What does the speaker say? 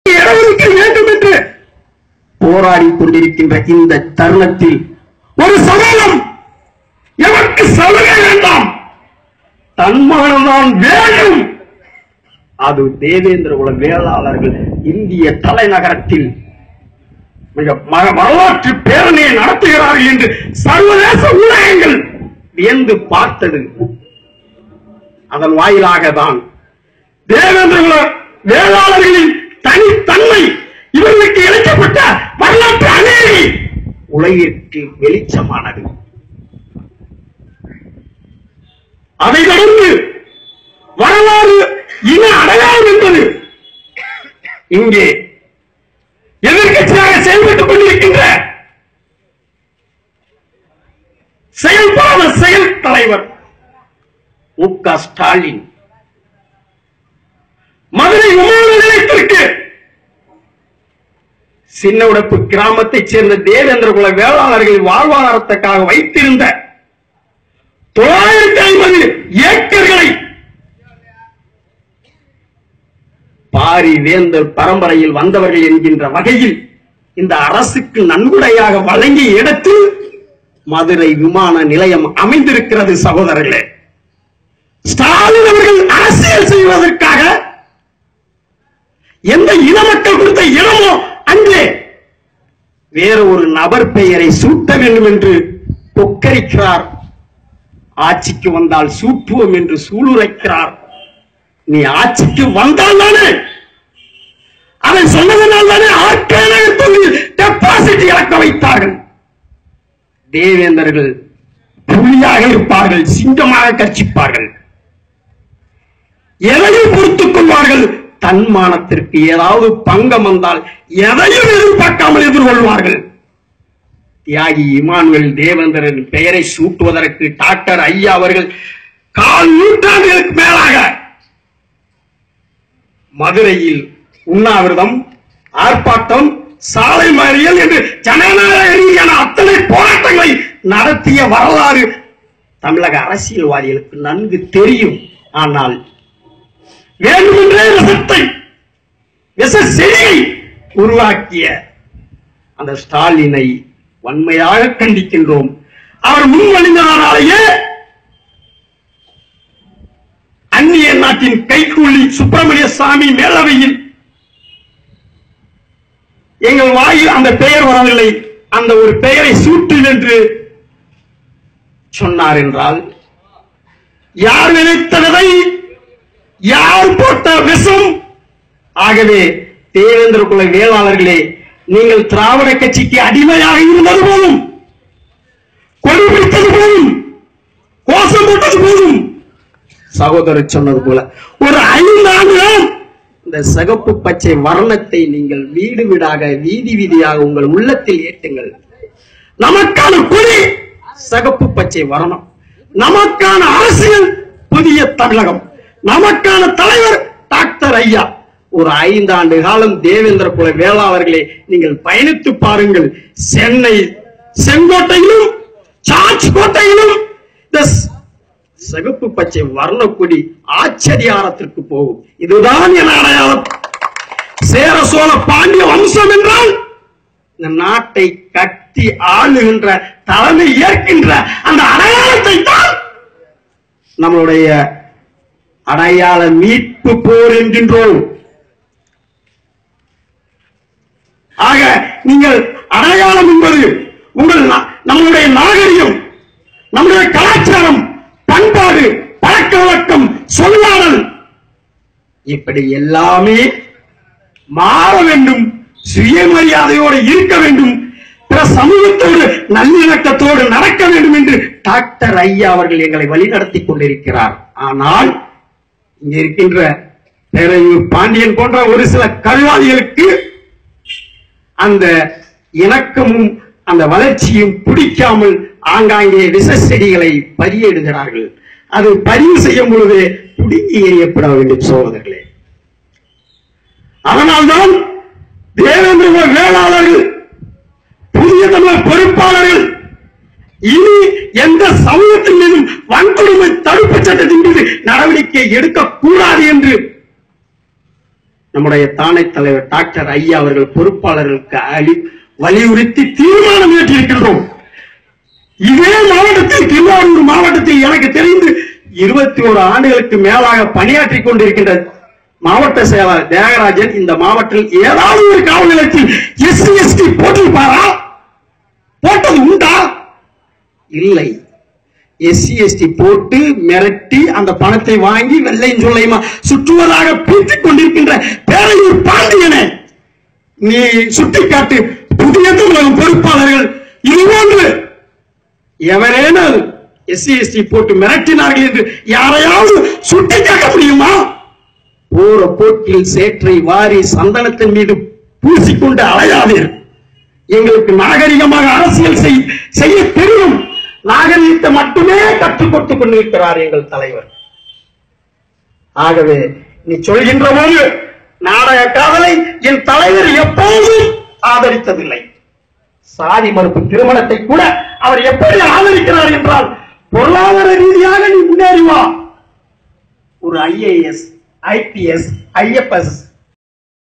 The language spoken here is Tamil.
இடஒதுக்க வேண்டும் என்று போராடி கொண்டிருக்கின்ற இந்த தருணத்தில் ஒரு சமூகம் எமக்கு சலுகை வேண்டாம் தன்மானம்தான் வேண்டும் அது தேவேந்திர குல வேளாளர்கள் இந்திய தலைநகரத்தில் மிக ம- வரலாற்று பேரணியை நடத்துகிறார்கள் என்று சர்வதேச ஊடகங்கள் வியந்து பார்த்தது அதன் வாயிலாக தான் தேவேந்திர குல வேளாளர்களின் தனித்தன்மை இவர்களுக்கு இழைக்கப்பட்ட வரலாற்று அநீதி உலகிற்கு வெளிச்சமானது அதை தொடர்ந்து வரலாறு இன அடையாளம் என்பது இங்கே எதிர்கட்சியாக செயல்பட்டுக் கொண்டிருக்கின்ற செயல்பாத செயல் தலைவர் மு க ஸ்டாலின் மதுரை விமான நிலையத்திற்கு சின்ன உடப்பு கிராமத்தைச் சேர்ந்த தேவேந்திர குல வேளாளர்கள் வாழ்வாதாரத்துக்காக வைத்திருந்த தொள்ளாயிரத்தி ஐம்பது ஏக்கர்களை பாரி வேந்தர் பரம்பரையில் வந்தவர்கள் என்கின்ற வகையில் இந்த அரசுக்கு நன்கொடையாக வழங்கிய இடத்தில் மதுரை விமான நிலையம் அமைந்திருக்கிறது சகோதரர்களே ஸ்டாலின் அவர்கள் அரசியல் செய்வதற்காக எந்த இன மக்கள் கொடுத்த இடமோ அங்கே வேற ஒரு நபர் பெயரை சூட்ட வேண்டும் என்று கொக்கரிக்கிறார் ஆட்சிக்கு வந்தால் சூட்டுவோம் என்று சூளுரைக்கிறார் நீ ஆட்சிக்கு வந்தால் தானே அதை சொன்னதனால் தானே ஆட்சியாளர் தொகுதியில் டெபாசிட் இழக்க வைத்தார்கள் தேவேந்தர்கள் புலியாக இருப்பார்கள் சிங்கமாக கர்ச்சிப்பார்கள் எதையும் பொறுத்துக் கொள்வார்கள் தன்மானத்திற்கு ஏதாவது பங்கம் வந்தால் எதையும் எதிர்பார்க்காமல் எதிர்கொள்வார்கள் தியாகி இமானுவேல் தேவேந்திரன் பெயரை சூட்டுவதற்கு டாக்டர் ஐயா அவர்கள் கால் நூற்றாண்டுகளுக்கு மேலாக மதுரையில் உண்ணாவிரதம் ஆர்ப்பாட்டம் சாலை மறியல் என்று ஜனநாயக ரீதியான அத்தனை போராட்டங்களை நடத்திய வரலாறு தமிழக அரசியல்வாதிகளுக்கு நன்கு தெரியும் ஆனால் வேண்டுமென்றே விஷத்தை விஷ செடியை உருவாக்கிய அந்த ஸ்டாலினை வன்மையாக கண்டிக்கின்றோம் அவர் முன்வழிந்ததனாலேயே அந்நிய நாட்டின் கைக்கூலி சுப்பிரமணிய சாமி மேலவையில் எங்கள் வாயில் அந்த பெயர் வரவில்லை அந்த ஒரு பெயரை சூட்டு என்று சொன்னார் என்றால் யார் விதைத்த விதை யார் போட்ட விஷம் ஆகவே தேவேந்திர குல வேளாளர்களே நீங்கள் திராவிட கட்சிக்கு அடிமையாக இருந்தது போதும் கொடி பிடித்தது போதும் கோஷம் போட்டது போதும் சகோதரர் சொன்னது போல ஒரு ஐந்து ஆண்டுகள் இந்த சிகப்பு பச்சை வர்ணத்தை நீங்கள் வீடு வீடாக வீதி வீதியாக உங்கள் உள்ளத்தில் ஏற்றுங்கள் நமக்கான கொடி சிகப்பு பச்சை வர்ணம் நமக்கான அரசியல் புதிய தமிழகம் நமக்கான தலைவர் டாக்டர் ஐயா ஒரு ஐந்தாண்டு காலம் தேவேந்திர குல வேளாளர்களே நீங்கள் பயணித்து பாருங்கள் சென்னை செங்கோட்டையிலும் சார்ஜ் கோட்டையிலும் இந்த சிகப்பு பச்சை வர்ணக்கொடி ஆச்சரியாரத்திற்கு போகும் இதுதான் என் அடையாளம் சேர சோழ பாண்டிய வம்சம் என்றால் இந்த நாட்டை கட்டி ஆளுகின்ற தலைமை ஏற்கின்ற அந்த அடையாளத்தை தான் நம்மளுடைய அடையாள மீட்பு போர் என்கின்றோம் ஆக நீங்கள் அடையாளம் என்பது உங்கள் நா- நம்முடைய நாகரிகம் நம்முடைய கலாச்சாரம் பண்பாடு பழக்க வழக்கம் சொல்லாடல் இப்படி எல்லாமே மாற வேண்டும் சுயமரியாதையோடு இருக்க வேண்டும் பிற சமூகத்தோடு நல்லிணக்கத்தோடு நடக்க வேண்டும் என்று டாக்டர் ஐயா அவர்கள் எங்களை வழிநடத்தி கொண்டிருக்கிறார் ஆனால் இங்க இருக்கின்ற பேரையூர் பாண்டியன் போன்ற ஒரு சில கல்வாதிகளுக்கு அந்த இணக்கமும் அந்த வளர்ச்சியும் பிடிக்காமல் ஆங்காங்கே விஷ செடிகளை பறியிடுகிறார்கள் அது பதிவு செய்யும் பொழுது பிடுங்கி எறியப்பட வேண்டும் சோதர்களே அதனால்தான் தேவேந்திர குல வேளாளர்கள் புதிய தமிழர் பொறுப்பாளர்கள் இனி எந்த சமூகத்தின் மீதும் வன்கொடுமை தடுப்பு சட்டத்தின் மீது நடவடிக்கை எடுக்கக்கூடாது என்று நம்முடைய தானை தலைவர் டாக்டர் ஐயா அவர்கள் பொறுப்பாளர்களுக்கு அளி வலியுறுத்தி தீர்மானம் ஏற்றிருக்கின்றோம் இதே மாவட்டத்தில் திருவாரூர் மாவட்டத்தில் எனக்கு தெரிந்து இருபத்தி ஒரு ஆண்டுகளுக்கு மேலாக பணியாற்றிக் கொண்டிருக்கின்ற மாவட்ட செயலாளர் தியாகராஜன் இந்த மாவட்டத்தில் ஏதாவது ஒரு காவல் நிலையத்தில் எஸ்சி எஸ்டி போட்டிருப்பாரா போட்டது உண்டா இல்லை எஸ்சி எஸ்டி போட்டு மிரட்டி அந்த பணத்தை வாங்கி வெள்ளையும் சொல்லையுமா சுற்றுவதாக பீத்திக் கொண்டிருக்கின்ற பேரையூர் பாண்டியனே நீ சுட்டிக்காட்டு புதிய தமிழகம் பொறுப்பாளர்கள் இதுபோன்று எவரேனும் எஸ்சி எஸ்டி போட்டு மிரட்டினார்கள் என்று யாரையாவது சுட்டி காட்ட முடியுமா போற போக்கில் சேற்றை வாரி சந்தனத்தின் மீது பூசிக்கொண்டு அலையாதீர் எங்களுக்கு நாகரிகமாக அரசியல் செய்- செய்ய தெரியும் நாகரிகத்தை மட்டுமே கற்றுக் கொடுத்துக் கொண்டிருக்கிறார் எங்கள் தலைவர் ஆகவே நீ சொல்கின்ற போது நாடக காதலை என் தலைவர் எப்போதும் ஆதரித்ததில்லை சாதி மறுப்பு திருமணத்தை கூட அவர் எப்படி ஆதரிக்கிறார் என்றால் பொருளாதார ரீதியாக நீ முன்னேறி வா ஒரு ஐஏஎஸ் ஐபிஎஸ் ஐஎஃப்எஸ்